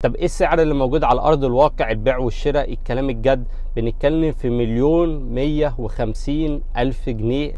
طب ايه السعر اللي موجود على ارض الواقع البيع والشراء الكلام الجد بنتكلم في مليون مية وخمسين الف جنيه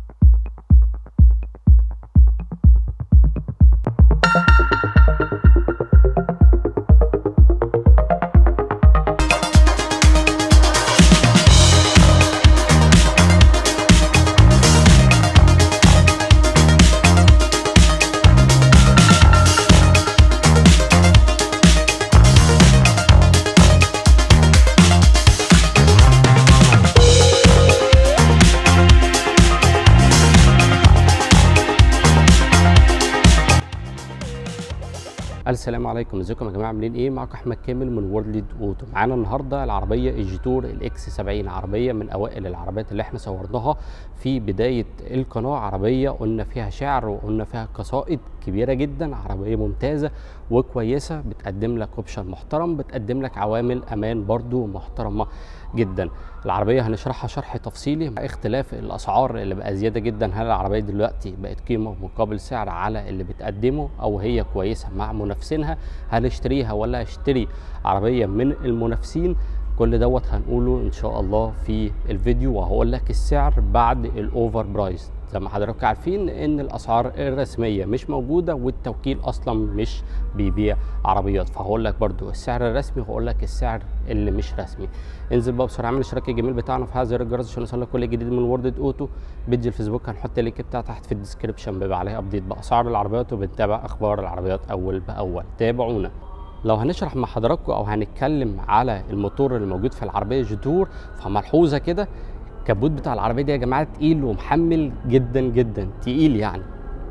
السلام عليكم ازيكم يا جماعه عاملين ايه معاكم احمد كامل من وورلد اوتو معانا النهارده العربيه الجيتور الاكس 70 عربيه من اوائل العربيات اللي احنا صورناها في بدايه القناه عربيه قلنا فيها شعر وقلنا فيها قصائد كبيره جدا عربيه ممتازه وكويسه بتقدم لك اوبشن محترم بتقدم لك عوامل امان برضو محترمه جدا العربيه هنشرحها شرح تفصيلي مع اختلاف الاسعار اللي بقى زياده جدا هل العربيه دلوقتي بقت قيمه مقابل سعر على اللي بتقدمه او هي كويسه مع منافسينها هل اشتريها ولا اشتري عربيه من المنافسين كل دوت هنقوله ان شاء الله في الفيديو وهقول لك السعر بعد الاوفر برايس زي ما حضراتكم عارفين ان الاسعار الرسميه مش موجوده والتوكيل اصلا مش بيبيع عربيات فهقول لك برضو السعر الرسمي وهقول لك السعر اللي مش رسمي انزل بقى بسرعه اعمل الاشتراك الجميل بتاعنا في زر الجرس عشان يوصلك كل جديد من وورد اوتو بيج الفيسبوك هنحط اللينك بتاعه تحت في الديسكربشن بيبقى عليه ابديت باسعار العربيات وبنتابع اخبار العربيات اول باول تابعونا لو هنشرح مع حضراتكم او هنتكلم على الموتور اللي موجود في العربيه جدور فملحوظه كده الكبوت بتاع العربيه دي يا جماعه تقيل ومحمل جدا جدا تقيل يعني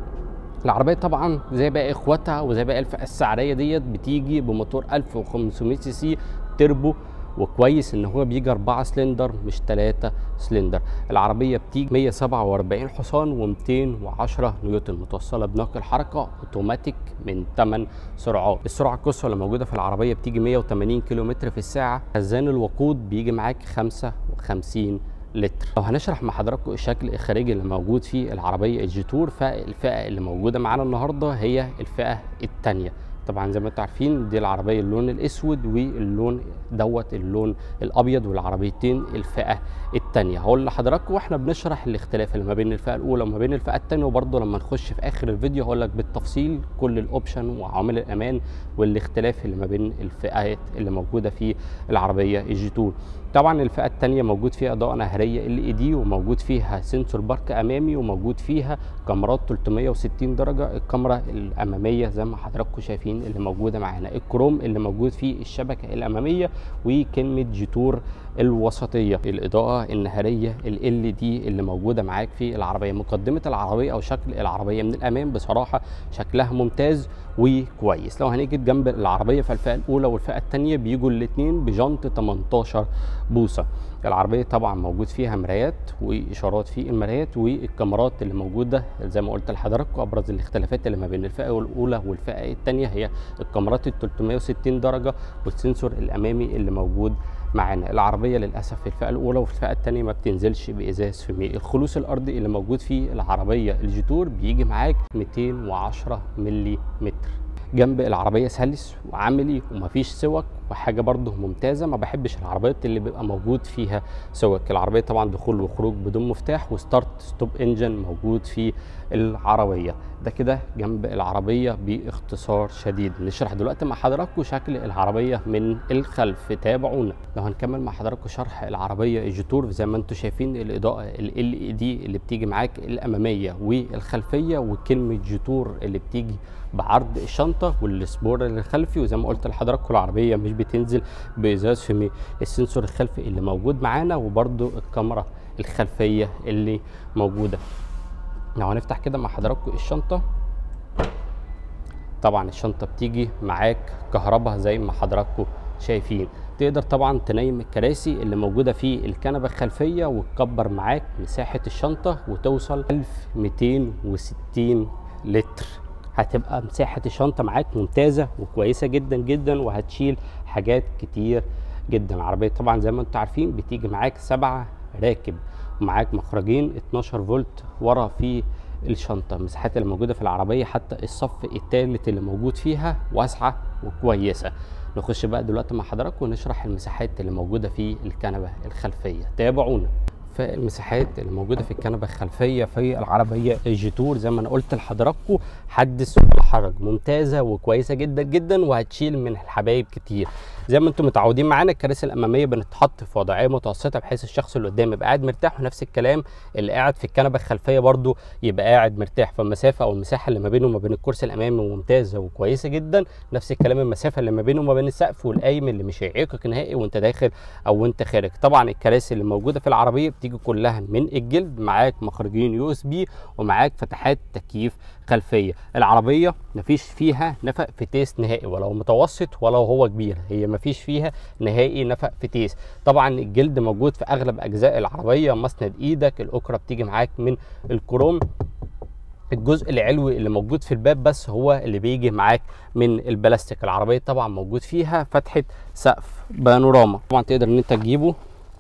العربيه طبعا زي باقي اخواتها وزي باقي الفئه السعريه ديت بتيجي بموتور 1500 سي سي تربو وكويس ان هو بيجي 4 سلندر مش 3 سلندر العربيه بتيجي 147 حصان و210 نيوتن متوصله بناقل حركه اوتوماتيك من 8 سرعات السرعه القصوى اللي موجوده في العربيه بتيجي 180 كم في الساعه خزان الوقود بيجي معاك 55 لتر لو هنشرح مع حضراتكم الشكل الخارجي اللي موجود في العربيه الجيتور فالفئه اللي موجوده معانا النهارده هي الفئه الثانيه طبعا زي ما انتم عارفين دي العربيه اللون الاسود واللون دوت اللون الابيض والعربيتين الفئه الثانيه هقول لحضراتكم واحنا بنشرح الاختلاف اللي ما بين الفئه الاولى وما بين الفئه الثانيه وبرده لما نخش في اخر الفيديو هقول لك بالتفصيل كل الاوبشن وعوامل الامان والاختلاف اللي ما بين الفئات اللي موجوده في العربيه الجيتور طبعا الفئه الثانيه موجود فيها اضاءه نهريه ال اي دي وموجود فيها سنسور بارك امامي وموجود فيها كاميرات 360 درجه الكاميرا الاماميه زي ما حضراتكم شايفين اللي موجوده معانا الكروم اللي موجود في الشبكه الاماميه وكلمه جيتور الوسطيه الاضاءه النهاريه ال دي اللي موجوده معاك في العربيه مقدمه العربيه او شكل العربيه من الامام بصراحه شكلها ممتاز وكويس لو هنيجي جنب العربيه في الفئه الاولى والفئه الثانيه بيجوا الاثنين بجنط 18 بوصه العربيه طبعا موجود فيها مرايات واشارات في المرايات والكاميرات اللي موجوده زي ما قلت لحضراتكم ابرز الاختلافات اللي ما بين الفئه الاولى والفئه الثانيه هي الكاميرات ال 360 درجه والسنسور الامامي اللي موجود معانا العربيه للاسف في الفئه الاولى وفي الفئه الثانيه ما بتنزلش بازاز فيمي الخلوص الارضي اللي موجود في العربيه الجيتور بيجي معاك 210 ملي متر جنب العربيه سلس وعملي ومفيش سوك وحاجه برضه ممتازه ما بحبش العربيات اللي بيبقى موجود فيها سوك العربيه طبعا دخول وخروج بدون مفتاح وستارت ستوب انجن موجود في العربيه ده كده جنب العربيه باختصار شديد نشرح دلوقتي مع حضراتكم شكل العربيه من الخلف تابعونا لو هنكمل مع حضراتكم شرح العربيه الجيتور زي ما انتم شايفين الاضاءه ال اي دي اللي بتيجي معاك الاماميه والخلفيه وكلمه جيتور اللي بتيجي بعرض الشنطه والسبور الخلفي وزي ما قلت لحضراتكم العربيه مش بتنزل بازاز فيمي السنسور الخلفي اللي موجود معانا وبرده الكاميرا الخلفيه اللي موجوده لو هنفتح كده مع حضراتكم الشنطه طبعا الشنطه بتيجي معاك كهرباء زي ما حضراتكم شايفين تقدر طبعا تنيم الكراسي اللي موجوده في الكنبه الخلفيه وتكبر معاك مساحه الشنطه وتوصل 1260 لتر هتبقى مساحه الشنطه معاك ممتازه وكويسه جدا جدا وهتشيل حاجات كتير جدا العربيه طبعا زي ما انتم عارفين بتيجي معاك سبعة راكب ومعاك مخرجين 12 فولت ورا في الشنطه المساحات اللي موجوده في العربيه حتى الصف الثالث اللي موجود فيها واسعه وكويسه نخش بقى دلوقتي مع حضراتكم ونشرح المساحات اللي موجوده في الكنبه الخلفيه تابعونا فالمساحات اللي موجوده في الكنبه الخلفيه في العربيه الجيتور زي ما انا قلت لحضراتكم حدث ولا حرج ممتازه وكويسه جدا جدا وهتشيل من الحبايب كتير زي ما انتم متعودين معانا الكراسي الاماميه بنتحط في وضعيه متوسطه بحيث الشخص اللي قدام يبقى قاعد مرتاح ونفس الكلام اللي قاعد في الكنبه الخلفيه برده يبقى قاعد مرتاح فالمسافه او المساحه اللي ما بينه وما بين الكرسي الامامي ممتازه وكويسه جدا نفس الكلام المسافه اللي ما بينه وما بين السقف والقايم اللي مش هيعيقك نهائي وانت داخل او وانت خارج طبعا الكراسي اللي موجوده في العربيه بتيجي كلها من الجلد معاك مخرجين يو اس بي ومعاك فتحات تكييف خلفيه العربيه مفيش فيها نفق فتيس نهائي ولو متوسط ولو هو كبير هي مفيش فيها نهائي نفق فتيس طبعا الجلد موجود في اغلب اجزاء العربيه مسند ايدك الاكره بتيجي معاك من الكروم الجزء العلوي اللي موجود في الباب بس هو اللي بيجي معاك من البلاستيك العربيه طبعا موجود فيها فتحه سقف بانوراما طبعا تقدر ان انت تجيبه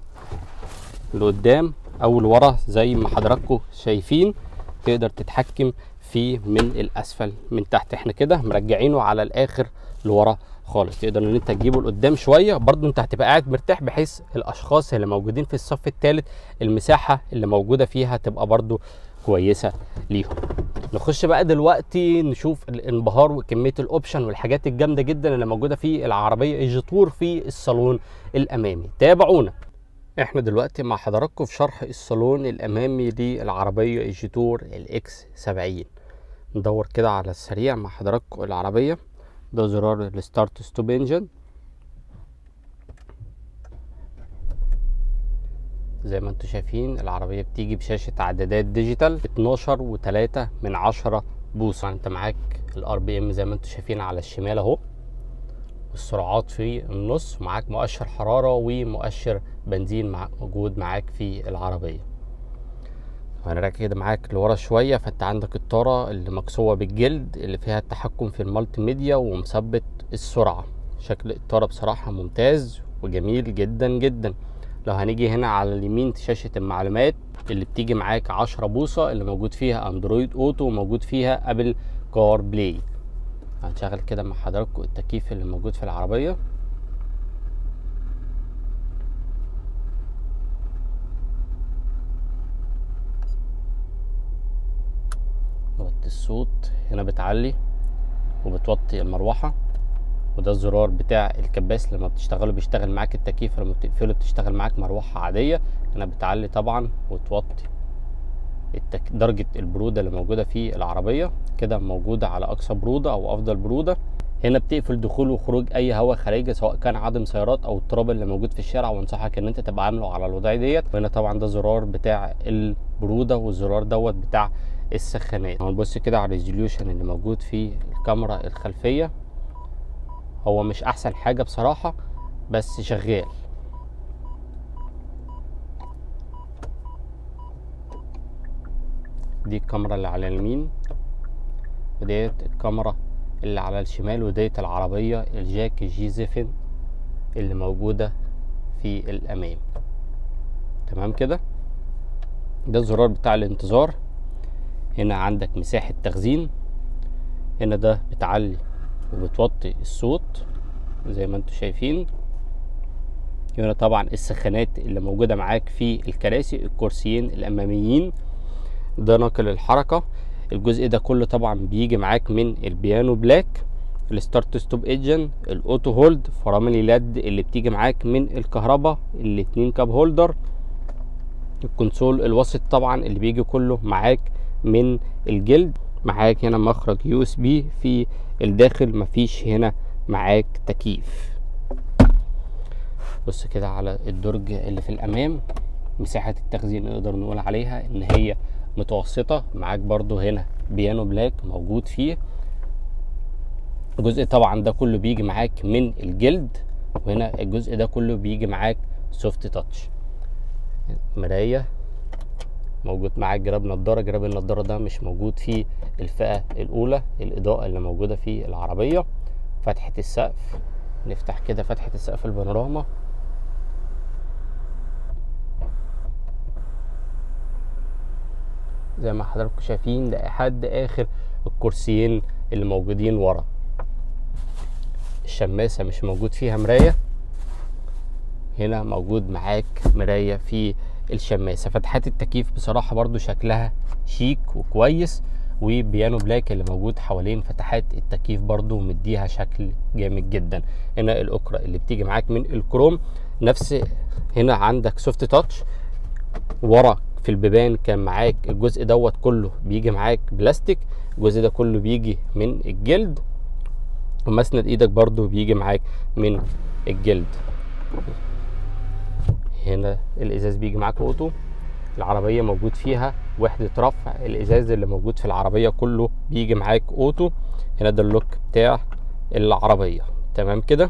لقدام او لورا زي ما حضراتكم شايفين تقدر تتحكم فيه من الاسفل من تحت احنا كده مرجعينه على الاخر لورا خالص تقدر ان انت تجيبه لقدام شويه برضو انت هتبقى قاعد مرتاح بحيث الاشخاص اللي موجودين في الصف الثالث المساحه اللي موجوده فيها تبقى برضو كويسه ليهم نخش بقى دلوقتي نشوف الانبهار وكميه الاوبشن والحاجات الجامده جدا اللي موجوده في العربيه الجيتور في الصالون الامامي تابعونا احنا دلوقتي مع حضراتكم في شرح الصالون الامامي للعربيه الجيتور الاكس 70 ندور كده على السريع مع حضراتكم العربيه ده زرار الستارت ستوب انجن زي ما انتم شايفين العربيه بتيجي بشاشه اعدادات ديجيتال 12 و3 من 10 بوصه انت معاك الار بي ام زي ما انتم شايفين على الشمال اهو السرعات في النص معاك مؤشر حراره ومؤشر بنزين مع موجود معاك في العربيه هنرجع كده معاك لورا شويه فانت عندك الطاره اللي مكسوه بالجلد اللي فيها التحكم في المالتي ميديا ومثبت السرعه شكل الطاره بصراحه ممتاز وجميل جدا جدا لو هنيجي هنا على اليمين شاشه المعلومات اللي بتيجي معاك 10 بوصه اللي موجود فيها اندرويد اوتو وموجود فيها ابل كار بلاي هنشغل كده مع حضراتكم التكييف اللي موجود في العربيه نوطي الصوت هنا بتعلي وبتوطي المروحة وده الزرار بتاع الكباس لما بتشتغله بيشتغل معاك التكييف لما بتقفله بتشتغل معاك مروحة عادية هنا بتعلي طبعا وتوطي التك... درجة البرودة اللي موجودة في العربية كده موجودة على أقصى برودة أو أفضل برودة هنا بتقفل دخول وخروج أي هواء خارجي سواء كان عدم سيارات أو التراب اللي موجود في الشارع وأنصحك إن أنت تبقى عامله على الوضعية ديت وهنا طبعا ده زرار بتاع البرودة والزرار دوت بتاع السخانات هنبص كده على الريزوليوشن اللي موجود في الكاميرا الخلفية هو مش أحسن حاجة بصراحة بس شغال دي الكاميرا اللي على اليمين وديت الكاميرا اللي على الشمال وديت العربية الجاك جي زفن اللي موجودة في الأمام تمام كده ده الزرار بتاع الانتظار هنا عندك مساحة تخزين هنا ده بتعلي وبتوطي الصوت زي ما انتم شايفين هنا طبعا السخانات اللي موجودة معاك في الكراسي الكرسيين الأماميين ده ناقل الحركة الجزء ده كله طبعا بيجي معاك من البيانو بلاك الستارت ستوب ايجن الاوتو هولد فرامل اليد اللي بتيجي معاك من الكهرباء الاتنين كاب هولدر الكونسول الوسط طبعا اللي بيجي كله معاك من الجلد معاك هنا مخرج يو اس بي في الداخل مفيش هنا معاك تكييف بص كده على الدرج اللي في الامام مساحة التخزين نقدر نقول عليها ان هي متوسطة معاك برضو هنا بيانو بلاك موجود فيه الجزء طبعا ده كله بيجي معاك من الجلد وهنا الجزء ده كله بيجي معاك سوفت تاتش مراية موجود معاك جراب نضاره جراب النضاره ده مش موجود في الفئه الاولى الاضاءه اللي موجوده في العربيه فتحه السقف نفتح كده فتحه السقف البانوراما زي ما حضراتكم شايفين لحد اخر الكرسيين اللي موجودين ورا الشماسه مش موجود فيها مرايه هنا موجود معاك مرايه في الشماسه فتحات التكييف بصراحه برضو شكلها شيك وكويس وبيانو بلاك اللي موجود حوالين فتحات التكييف برضو مديها شكل جامد جدا هنا الاكرة اللي بتيجي معاك من الكروم نفس هنا عندك سوفت تاتش ورا في البيبان كان معاك الجزء دوت كله بيجي معاك بلاستيك الجزء ده كله بيجي من الجلد ومسند ايدك برضو بيجي معاك من الجلد هنا الازاز بيجي معاك اوتو العربيه موجود فيها وحده رفع الازاز اللي موجود في العربيه كله بيجي معاك اوتو هنا ده اللوك بتاع العربيه تمام كده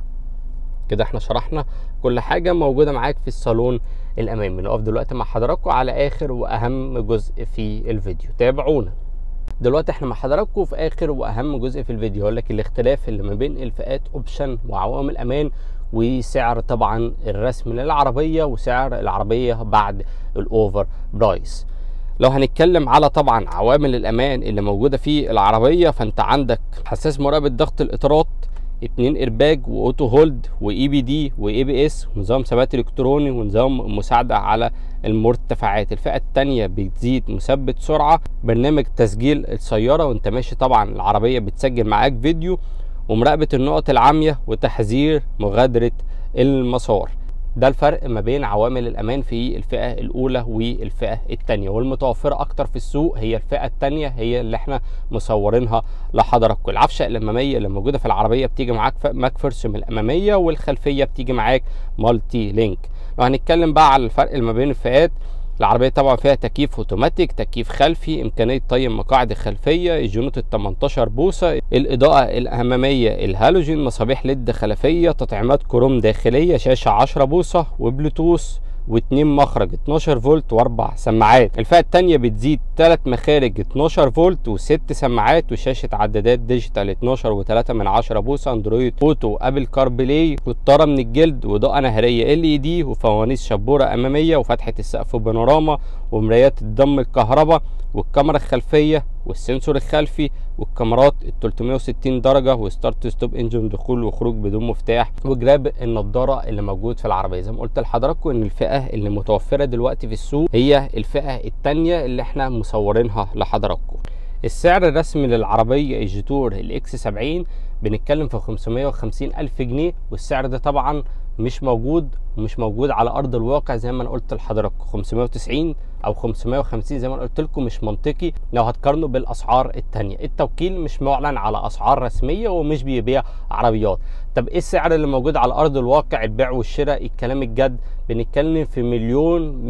كده احنا شرحنا كل حاجه موجوده معاك في الصالون الامامي نقف دلوقتي مع حضراتكم على اخر واهم جزء في الفيديو تابعونا دلوقتي احنا مع حضراتكم في اخر واهم جزء في الفيديو هقول لك الاختلاف اللي ما بين الفئات اوبشن وعوامل امان وسعر طبعا الرسم للعربيه وسعر العربيه بعد الاوفر برايس لو هنتكلم على طبعا عوامل الامان اللي موجوده في العربيه فانت عندك حساس مراقبه ضغط الاطارات اتنين ايرباج واوتو هولد واي بي دي واي بي اس ونظام ثبات الكتروني ونظام مساعده على المرتفعات الفئه الثانيه بتزيد مثبت سرعه برنامج تسجيل السياره وانت ماشي طبعا العربيه بتسجل معاك فيديو ومراقبه النقط العاميه وتحذير مغادره المسار ده الفرق ما بين عوامل الامان في الفئه الاولى والفئه الثانيه والمتوفره اكتر في السوق هي الفئه الثانيه هي اللي احنا مصورينها لحضراتكم العفشه الاماميه اللي موجوده في العربيه بتيجي معاك ماكفرسوم الاماميه والخلفيه بتيجي معاك مالتي لينك لو هنتكلم بقى على الفرق ما بين الفئات العربية طبعا فيها تكييف اوتوماتيك تكييف خلفي امكانية طي مقاعد الخلفية الجنوط ال 18 بوصة الاضاءة الامامية الهالوجين مصابيح ليد خلفية تطعيمات كروم داخلية شاشة 10 بوصة وبلوتوث واتنين مخرج 12 فولت واربع سماعات الفئه الثانيه بتزيد ثلاث مخارج 12 فولت وست سماعات وشاشه عدادات ديجيتال 12 و3 من 10 بوصه اندرويد اوتو ابل كار بلاي والطاره من الجلد واضاءه نهاريه ال اي دي وفوانيس شبوره اماميه وفتحه السقف بانوراما ومرايات الضم الكهرباء والكاميرا الخلفيه والسنسور الخلفي والكاميرات ال 360 درجه وستارت ستوب انجن دخول وخروج بدون مفتاح وجراب النضاره اللي موجود في العربيه زي ما قلت لحضراتكم ان الفئه اللي متوفره دلوقتي في السوق هي الفئه الثانيه اللي احنا مصورينها لحضراتكم السعر الرسمي للعربيه الجيتور الاكس 70 بنتكلم في 550 الف جنيه والسعر ده طبعا مش موجود ومش موجود على ارض الواقع زي ما انا قلت لحضراتكم 590 او 550 زي ما انا قلت لكم مش منطقي لو هتقارنوا بالاسعار التانية التوكيل مش معلن على اسعار رسميه ومش بيبيع عربيات طب ايه السعر اللي موجود على ارض الواقع البيع والشراء الكلام الجد بنتكلم في مليون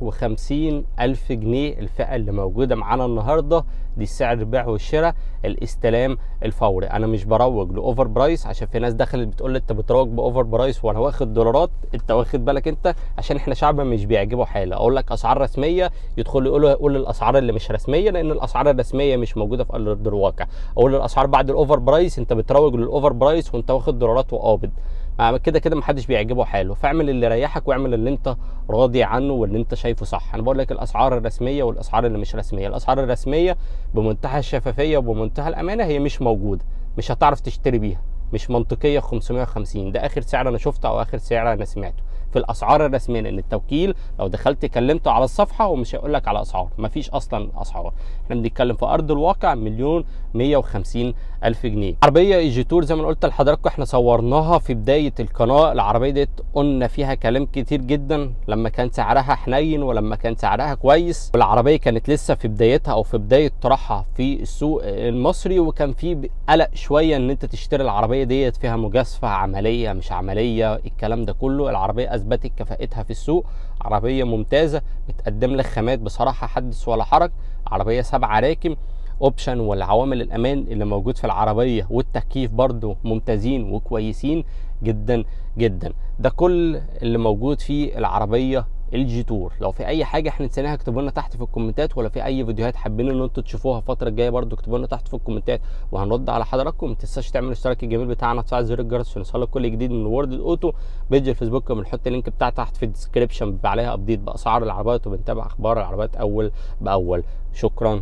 150 الف جنيه الفئه اللي موجوده معانا النهارده دي سعر البيع والشراء الاستلام الفوري انا مش بروج لاوفر برايس عشان في ناس دخلت بتقول لي انت بتروج باوفر برايس وانا واخد دولارات انت واخد بالك انت عشان احنا شعب مش بيعجبه حاله اقول لك اسعار رسميه يدخل يقولوا يقول الاسعار اللي مش رسميه لان الاسعار الرسميه مش موجوده في ارض الواقع اقول الاسعار بعد الاوفر برايس انت بتروج للاوفر برايس وانت واخد دولارات وقابض كده كده محدش بيعجبه حاله فاعمل اللي يريحك واعمل اللي انت راضي عنه واللي انت شايفه صح انا بقول لك الاسعار الرسميه والاسعار اللي مش رسميه الاسعار الرسميه بمنتهى الشفافيه وبمنتهى الامانه هي مش موجوده مش هتعرف تشتري بيها مش منطقيه 550 ده اخر سعر انا شفته او اخر سعر انا سمعته في الاسعار الرسميه لان التوكيل لو دخلت كلمته على الصفحه ومش هيقول لك على اسعار مفيش اصلا اسعار احنا بنتكلم في ارض الواقع مليون 150 الف جنيه عربيه ايجي تور زي ما قلت لحضراتكم احنا صورناها في بدايه القناه العربيه ديت قلنا فيها كلام كتير جدا لما كان سعرها حنين ولما كان سعرها كويس والعربيه كانت لسه في بدايتها او في بدايه طرحها في السوق المصري وكان في قلق شويه ان انت تشتري العربيه ديت فيها مجازفه عمليه مش عمليه الكلام ده كله العربيه اثبتت كفاءتها في السوق عربيه ممتازه بتقدم لك خامات بصراحه حدث ولا حرج عربيه سبعه راكم اوبشن والعوامل الامان اللي موجود في العربيه والتكييف برضو ممتازين وكويسين جدا جدا ده كل اللي موجود في العربيه الجي تور لو في اي حاجه احنا نسيناها اكتبوا لنا تحت في الكومنتات ولا في اي فيديوهات حابين ان انتوا تشوفوها الفتره الجايه برضو اكتبوا لنا تحت في الكومنتات وهنرد على حضراتكم ما تنساش تعمل الاشتراك الجميل بتاعنا وتفعل زر الجرس عشان يوصلك كل جديد من وورد الاوتو بيج الفيسبوك بنحط اللينك بتاعه تحت في الديسكربشن بيبقى عليها ابديت باسعار العربيات وبنتابع اخبار العربيات اول باول شكرا